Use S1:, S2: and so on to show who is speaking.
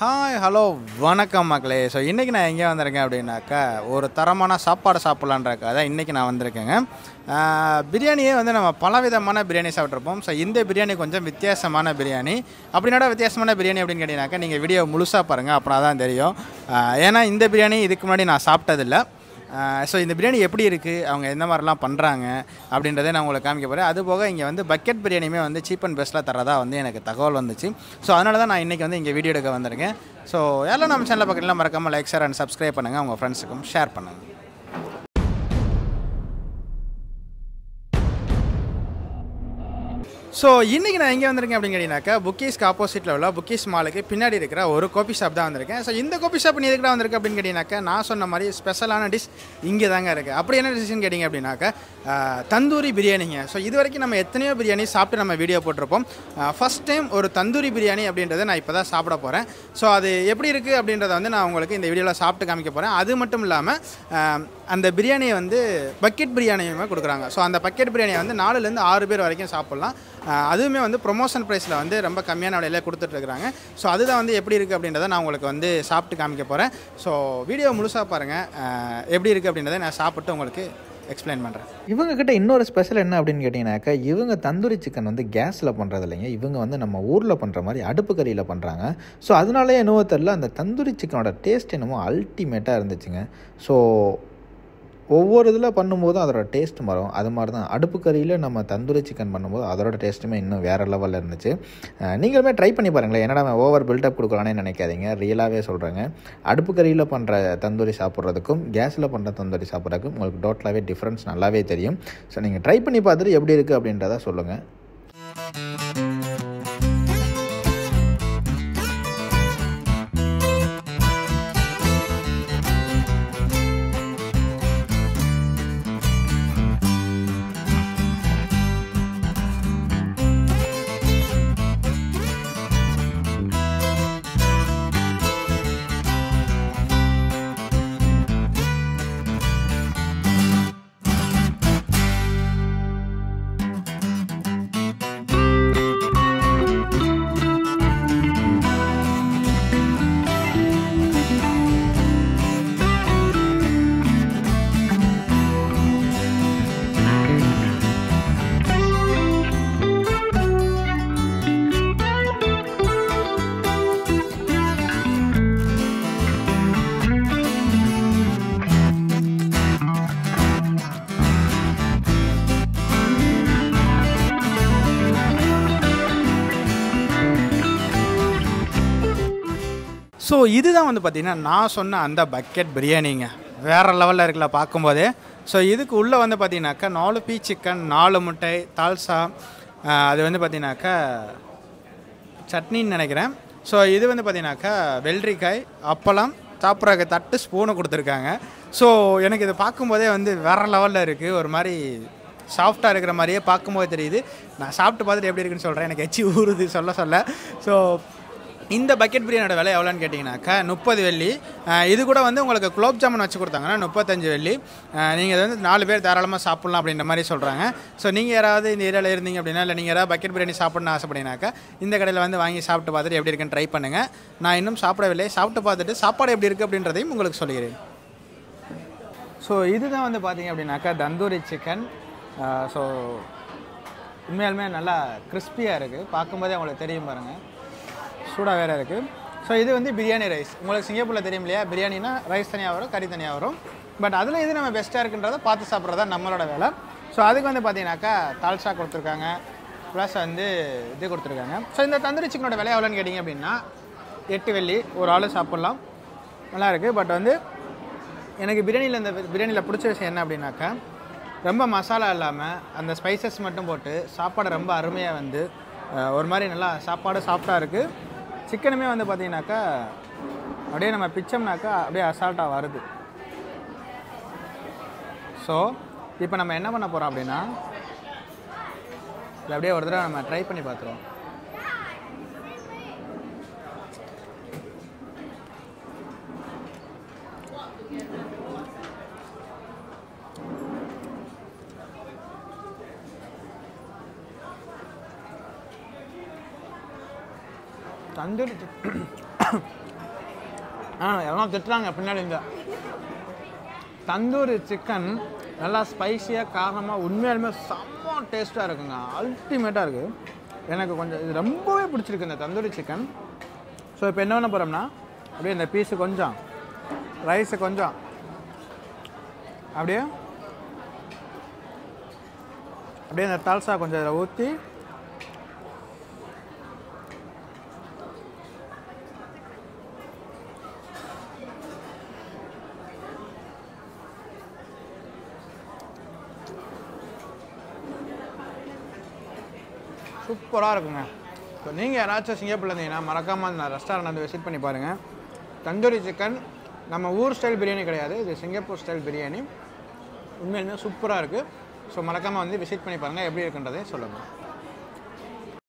S1: hi hello வணக்கம் மக்களே so இன்றைக்கி நான் எங்கே வந்திருக்கேன் அப்படின்னாக்கா ஒரு தரமான சாப்பாடு சாப்பிட்லான்றக்காக தான் இன்றைக்கி நான் வந்திருக்கேங்க ஆஹ், பிரியாணியே வந்து நம்ம பலவிதமான பிரியாணி சாப்பிட்ருப்போம் ஸோ இந்த பிரியாணி கொஞ்சம் வித்தியாசமான பிரியாணி அப்படின்னா வித்தியாசமான பிரியாணி அப்படின்னு கேட்டிங்கனாக்கா நீங்கள் வீடியோ முழுசாக பாருங்கள் அப்படின்னா தான் தெரியும் ஆஹ், ஏன்னா இந்த பிரியாணி இதுக்கு முன்னாடி நான் சாப்பிட்டதில்லை ஸோ இந்த பிரியாணி எப்படி இருக்குது அவங்க எந்த மாதிரிலாம் பண்ணுறாங்க அப்படின்றத நான் உங்களுக்கு காமிக்க போகிறேன் அது போக இங்கே வந்து பக்கெட் பிரியாணியுமே வந்து சீப் அண்ட் பெஸ்ட்டில் தரதா வந்து எனக்கு தகவல் வந்துச்சு ஸோ அதனால தான் நான் இன்றைக்கி வந்து இங்கே வீடியோ எடுக்க வந்திருக்கேன் ஸோ யாரெல்லாம் நம்ம சேனலில் பக்கத்தில் மறக்காமல் லைக் ஷேர் அண்ட் சப்ஸ்கிரைப் பண்ணுங்கள் உங்கள் ஃப்ரெண்ட்ஸுக்கும் ஷேர் பண்ணுங்கள் ஸோ இன்றைக்கி நான் எங்கே வந்திருக்கேன் அப்படின்னு கேட்டிங்கனாக்கா புக்கீஸ்க்கு ஆப்போசிட்டில் உள்ள புக்கீஸ் மாலுக்கு பின்னாடி இருக்கிற ஒரு கோபி ஷாப் தான் வந்திருக்கேன் ஸோ இந்த கோபி ஷாப் நீ எதுக்குடா வந்திருக்கு அப்படின்னு கேட்டிங்கனாக்கா நான் சொன்ன மாதிரி ஸ்பெஷலான டிஷ் இங்கே தாங்க இருக்குது அப்படி என்ன டிஷ்னு கேட்டிங்க அப்படின்னாக்கா ஆஹ், தந்தூரி பிரியாணிங்க ஸோ இது வரைக்கும் நம்ம எத்தனையோ பிரியாணி சாப்பிட்டு நம்ம வீடியோ போட்டிருப்போம் ஃபஸ்ட் டைம் ஒரு தந்தூரி பிரியாணி அப்படின்றத நான் இப்போ தான் சாப்பிட போகிறேன் ஸோ அது எப்படி இருக்குது அப்படின்றத வந்து நான் உங்களுக்கு இந்த வீடியோவில் சாப்பிட்டு காமிக்க போகிறேன் அது மட்டும் இல்லாமல் அந்த பிரியாணியை வந்து பக்கெட் பிரியாணியுமே கொடுக்குறாங்க ஸோ அந்த பக்கெட் பிரியாணியை வந்து நாலுலேருந்து ஆறு பேர் வரைக்கும் சாப்பிட்லாம் ஆஹ் அதுவுமே வந்து ப்ரொமோஷன் ப்ரைஸில் வந்து ரொம்ப கம்மியான விலையில கொடுத்துட்ருக்குறாங்க ஸோ அதுதான் வந்து எப்படி இருக்குது அப்படின்றத நான் உங்களுக்கு வந்து சாப்பிட்டு காமிக்க போகிறேன் ஸோ வீடியோ முழுசாக பாருங்கள் எப்படி இருக்குது அப்படின்றத நான் சாப்பிட்டு உங்களுக்கு எக்ஸ்பிளைன் பண்ணுறேன்
S2: இவங்க கிட்ட இன்னொரு ஸ்பெஷல் என்ன அப்படின்னு கேட்டிங்கனாக்கா இவங்க தந்தூரி சிக்கன் வந்து கேஸில் பண்ணுறது இல்லைங்க இவங்க வந்து நம்ம ஊரில் பண்ணுற மாதிரி அடுப்பு கறியில் பண்ணுறாங்க ஸோ அதனாலே என்னவோ தெரில அந்த தந்தூரி சிக்கனோட டேஸ்ட் என்னமோ அல்டிமேட்டாக இருந்துச்சுங்க ஸோ ஒவ்வொரு இதில் பண்ணும்போதும் அதோட டேஸ்ட் மாறும் அது மாதிரி தான் அடுப்பு கறியில் நம்ம தந்தூரி சிக்கன் பண்ணும்போது அதோட டேஸ்ட்டுமே இன்னும் வேறு லெவலில் இருந்துச்சு அஹ் நீங்களுமே ட்ரை பண்ணி பாருங்களேன் என்னடா ஓவர் பில்டப் கொடுக்குறானே நினைக்காதீங்க ரியலாகவே சொல்கிறேங்க அடுப்பு கறியில் பண்ணுற தந்தூரி சாப்பிட்றதுக்கும் கேஸில் பண்ணுற தந்தூரி சாப்பிட்றதுக்கும் உங்களுக்கு டோட்டலாகவே டிஃப்ரென்ஸ் நல்லாவே தெரியும் ஸோ நீங்கள் ட்ரை பண்ணி பார்த்துட்டு எப்படி இருக்குது அப்படின்றத சொல்லுங்கள்
S1: ஸோ இதுதான் வந்து பார்த்திங்கன்னா நான் சொன்ன அந்த பக்கெட் பிரியாணிங்க வேறு லெவலில் இருக்குல்ல பார்க்கும்போதே ஸோ இதுக்கு உள்ளே வந்து பார்த்தீங்கன்னாக்கா நாலு பீ சிக்கன் நாலு முட்டை தால்சா ஆஹ் அது வந்து பார்த்தீங்கன்னாக்கா சட்னின்னு நினைக்கிறேன் ஸோ இது வந்து பார்த்தீங்கன்னாக்கா வெள்ளரிக்காய் அப்பளம் சாப்பிட்றக்கு தட்டு ஸ்பூனு கொடுத்துருக்காங்க ஸோ எனக்கு இதை பார்க்கும்போதே வந்து வேறு லெவலில் இருக்குது ஒரு மாதிரி சாஃப்டாக இருக்கிற மாதிரியே பார்க்கும்போது தெரியுது நான் சாப்பிட்டு பார்த்துட்டு எப்படி இருக்குன்னு சொல்கிறேன் எனக்கு எச்சி ஊறுது சொல்ல சொல்ல ஸோ இந்த பக்கெட் பிரியாணியோட விலை எவ்வளோன்னு கேட்டிங்கனாக்கா முப்பது வெள்ளி அஹ் இது கூட வந்து உங்களுக்கு குலோப் ஜாமுன் வச்சு கொடுத்தாங்கன்னா முப்பத்தஞ்சு வெள்ளி நீங்கள் இதை வந்து நாலு பேர் தாராளமாக சாப்பிட்லாம் அப்படின்ற மாதிரி சொல்கிறாங்க ஸோ நீங்கள் யாராவது இந்த ஏரியாவில் இருந்தீங்க அப்படின்னா இல்லை நீங்கள் யாராவது பக்கெட் பிரியாணி சாப்பிட்ணுன்னு ஆசைப்பட்டீங்கன்னாக்கா இந்த கடையில் வந்து வாங்கி சாப்பிட்டு பார்த்துட்டு எப்படி இருக்குன்னு ட்ரை பண்ணுங்கள் நான் இன்னும் சாப்பிடவில்லை சாப்பிட்டு பார்த்துட்டு சாப்பாடு எப்படி இருக்குது அப்படின்றதையும் உங்களுக்கு சொல்லுகிறேன் ஸோ இதுதான் வந்து பார்த்தீங்க அப்படின்னாக்கா தந்தூரி சிக்கன் ஸோ உண்மையாலுமே நல்லா கிறிஸ்பியாக இருக்குது பார்க்கும்போதே உங்களுக்கு தெரியும் பாருங்கள் சூடாக வேறு இருக்குது ஸோ இது வந்து பிரியாணி ரைஸ் உங்களுக்கு சிங்கப்பூரில் தெரியும் இல்லையா பிரியாணினா ரைஸ் தனியாக வரும் கறி தனியாக வரும் பட் அதில் எது நம்ம பெஸ்ட்டாக இருக்குன்றதை பார்த்து சாப்பிட்றது தான் நம்மளோட வேலை ஸோ அதுக்கு வந்து பார்த்தீங்கன்னாக்கா தால்சா கொடுத்துருக்காங்க ப்ளஸ் வந்து இது கொடுத்துருக்காங்க ஸோ இந்த தந்தூரி சிக்கனோட விலை எவ்வளோன்னு கேட்டிங்க அப்படின்னா எட்டு வெள்ளி ஒரு ஆள் சாப்பிட்லாம் நல்லா இருக்குது பட் வந்து எனக்கு பிரியாணியில் இந்த பிரியாணியில் பிடிச்ச விஷயம் என்ன அப்படின்னாக்கா ரொம்ப மசாலா இல்லாமல் அந்த ஸ்பைசஸ் மட்டும் போட்டு சாப்பாடு ரொம்ப அருமையாக வந்து அஹ், ஒரு மாதிரி நல்லா சாப்பாடு சாஃப்டாக இருக்குது சிக்கனுமே வந்து பார்த்தீங்கன்னாக்கா அப்படியே நம்ம பிச்சோம்னாக்கா அப்படியே அசால்ட்டாக வருது ஸோ இப்போ நம்ம என்ன பண்ண போகிறோம் அப்படின்னா இதை அப்படியே ஒரு தடவை நம்ம ட்ரை பண்ணி பார்த்துருவோம் தந்தூரி சிக்- ஆ எல்லாம் திட்டுறாங்க பின்னாடி இந்த தந்தூரி சிக்கன் நல்லா ஸ்பைசியாக காரமாக உண்மையாலுமே செம்ம டேஸ்ட்டாக இருக்குங்க அல்டிமேட்டாக இருக்குது எனக்கு கொஞ்சம் இது ரொம்பவே பிடிச்சிருக்கு இந்த தந்தூரி சிக்கன் ஸோ இப்போ என்ன பண்ண போகிறோம்னா அப்படியே இந்த பீஸு கொஞ்சம் ரைஸு கொஞ்சம் அப்படியே அப்படியே இந்த தால்சா கொஞ்சம் இதில் ஊற்றி சூப்பராக இருக்குங்க இப்போ நீங்கள் யாராச்சும் சிங்கப்பூரில் இருந்தீங்கன்னா மறக்காமல் அந்த ரெஸ்டாரண்ட் வந்து விசிட் பண்ணி பாருங்கள் தந்தூரி சிக்கன் நம்ம ஊர் ஸ்டைல் பிரியாணி கிடையாது இது சிங்கப்பூர் ஸ்டைல் பிரியாணி உண்மையிலுமே சூப்பராக இருக்குது ஸோ மறக்காமல் வந்து விசிட் பண்ணி பாருங்கள் எப்படி இருக்குன்றதை சொல்லுங்கள்